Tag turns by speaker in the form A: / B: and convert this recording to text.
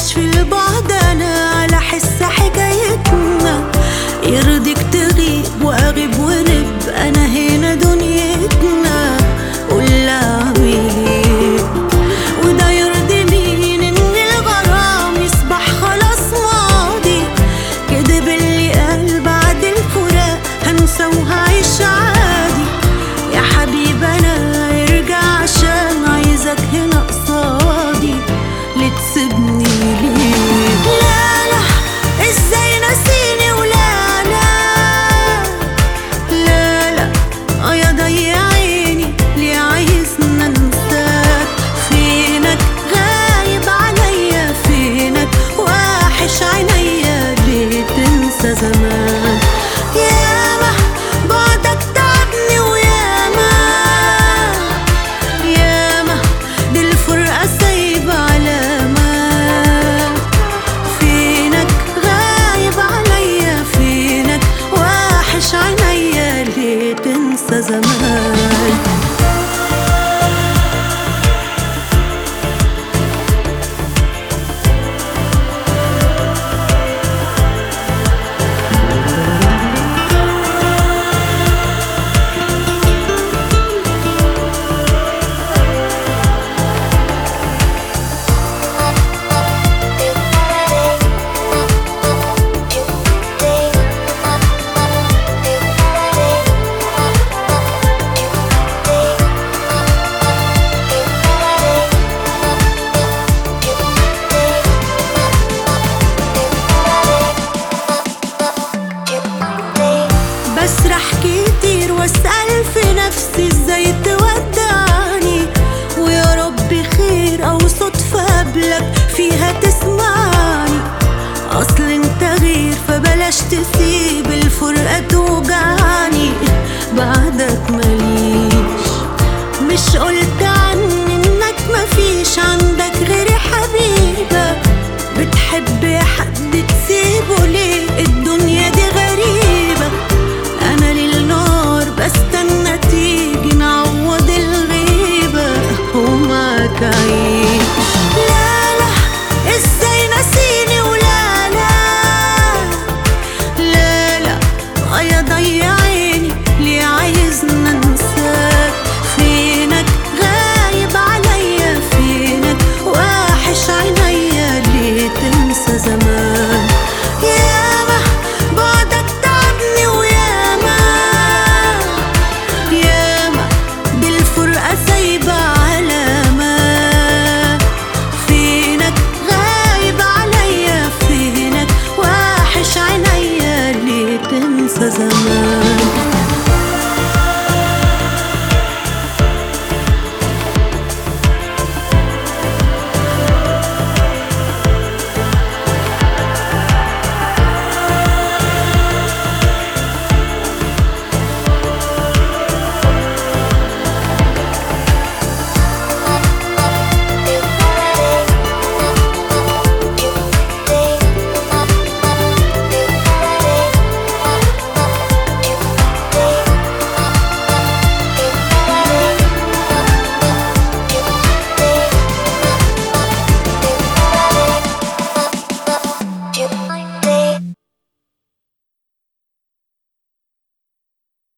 A: عايش في البعد انا على حس حكايتنا يرضيك تغيب واغيب ونب انا هنا دنيتنا قول اعمل ايه وده يرضي مين ان الغرام يصبح خلاص ماضي كدب اللي قال بعد الفراق هنسى وهعيش عادي يا حبيب انا ارجع عشان عايزك هنا قصادي لتسيبني ليه لا لا ازاي ناسيني ولا لا لا لا اه يا ضيع عيني ليه عايزنا انساك فينك غايب عليا فينك واحش عينيا ليه تنسى زمان ياما بعدك تعبني وياما ياما دي الفرقة سايبة علامات فينك غايب عليا فينك واحش عينيا ليه تنسى زمان بسرح كتير واسأل في نفسي ازاي تودعني ويا رب خير او صدفة قبلك فيها تسمعني اصل انت غير فبلاش تسيب الفرقة توجعني بعدك ماليش مش قلت عني انك مفيش عندك غيري حبيبة بتحب حد تسيبه ليه الدنيا دي غريبة انا للنار بستنى تيجي نعوض الغيبة ومعاك عيش لا لا ازاي ناسيني ولا لا لا لا اه يا ضيع عيني ليه عايزنا انساك فينك غايب عليا فينك واحش عينيا ليه تنسى زمان